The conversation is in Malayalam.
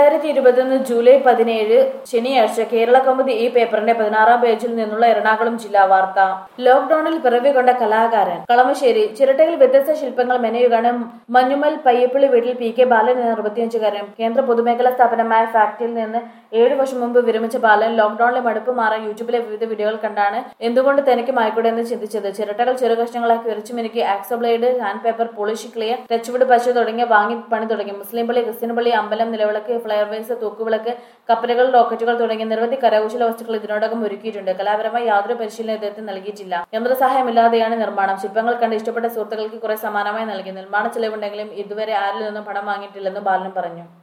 രണ്ടായിരത്തി ഇരുപത്തൊന്ന് ജൂലൈ പതിനേഴ് ശനിയാഴ്ച കേരള കൗമുദി ഈ പേപ്പറിന്റെ പതിനാറാം പേജിൽ നിന്നുള്ള എറണാകുളം ജില്ലാ വാർത്ത ലോക്ഡൌണിൽ പിറവി കൊണ്ട കലാകാരൻ കളമശ്ശേരി ചിരട്ടയിൽ വ്യത്യസ്ത ശില്പങ്ങൾ മെനയുകയാണ് മഞ്ഞുമൽ പയ്യപ്പള്ളി വീട്ടിൽ പി കെ ബാലൻ എന്ന അറുപത്തിയഞ്ചുകാരൻ കേന്ദ്ര പൊതുമേഖലാ സ്ഥാപനമായ ഫാക്ടറിയിൽ നിന്ന് ഏഴു വർഷം മുമ്പ് വിരമിച്ച ബാലൻ ലോക്ഡൌണിലെ മടുപ്പ് മാറാൻ യൂട്യൂബിലെ വിവിധ വീഡിയോകൾ കണ്ടാണ് എന്തുകൊണ്ട് തനിക്ക് മായ്ക്കൂടെ എന്ന് ചിന്തിച്ചത് ചിരട്ടകൾ ചെറു കഷ്ണങ്ങളാക്കി ഉരച്ചു മിനുക്കി hacksaw blade hand paper polish clear touchwood പശ തുടങ്ങിയ വാങ്ങി പണി തുടങ്ങി മുസ്ലിം പള്ളി ക്രിസ്ത്യൻ പള്ളി അമ്പലം നിലവിളക്ക് ഫ്ലയർവേസ് തൂക്കുവിളക്ക് കപ്പലുകൾ റോക്കറ്റുകൾ തുടങ്ങിയ നിരവധി കരകൗശല വസ്തുക്കൾ ഇതിനോടകം ഒരുക്കിയിട്ടുണ്ട് കലാപരമായി യാതൊരു പരിശീലനം ഇദ്ദേഹത്തിന് നൽകിയിട്ടില്ല യന്ത്രസഹായമില്ലാതെയാണ് നിർമ്മാണം ശില്പങ്ങൾ കണ്ട് ഇഷ്ടപ്പെട്ട സുഹൃത്തുക്കൾക്ക് കുറെ സമ്മാനമായി നൽകി നിർമ്മാണ ചെലവുണ്ടെങ്കിലും ഇതുവരെ ആരിൽ നിന്നും പണം വാങ്ങിയിട്ടില്ലെന്ന് ബാലൻ പറഞ്ഞു